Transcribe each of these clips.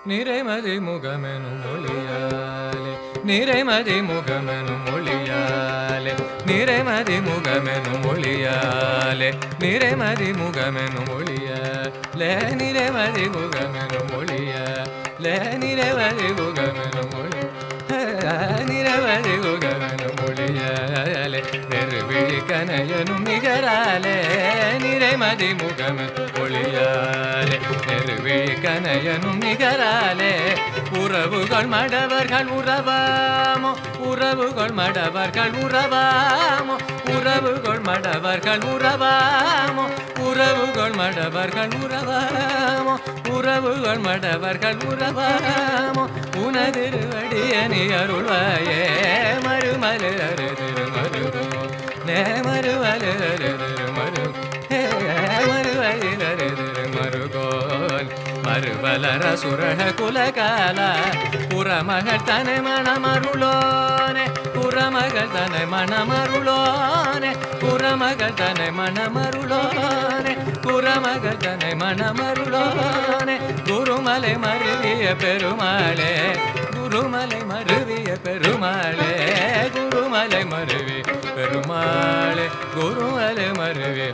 நிறைமதி முகமெனும் மொழியாலே நிறைமதி முகமெனும் மொழியாலே நிறைமதி முகமெனும் மொழியாலே நிறைமதி முகமெனும் மொழியாலே நிறைமதி முகமெனும் மொழியாலே நிறைமதி முகமெனும் மொழி நிரவதி முகமெனும் மொழியாலே நெருவிழி கனையனும் நிகராலே நிறைமதி முகமெனும் மொழியாலே நெருவிழி கனையனும் நிகராலே உறவுகள் மடவர்கள் உறவாமோ உறவுகள் மடவர்கள் உறவாமோ உறவுகள் மடவர்கள் உறவாமோ உறவுகள் மடவர்கள் உறவாமோ உறவுகள் மடவர்கள் உறவாமோ உனதிருவடிய நீ அருள்வாயே மறுமலு அரு திருமருகோ நே மறுமலு அரு திருமரு மறுவலில் அரு திருமருகோல் மறுபலர சுரக குலகால புறமகள் தனை மணமருளோனே புறமகள் தனை மணமருளோனே புறமகள் தனை மணமருளோனே புறமகள் தனை மணமருளோனே குருமலை மருவிய பெருமாளே குருமலை மருவிய பெருமாளே குருமலை மருவி பெருமாளே குருமலை மருவி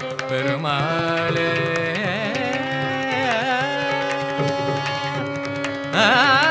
பெருமாளே ஆ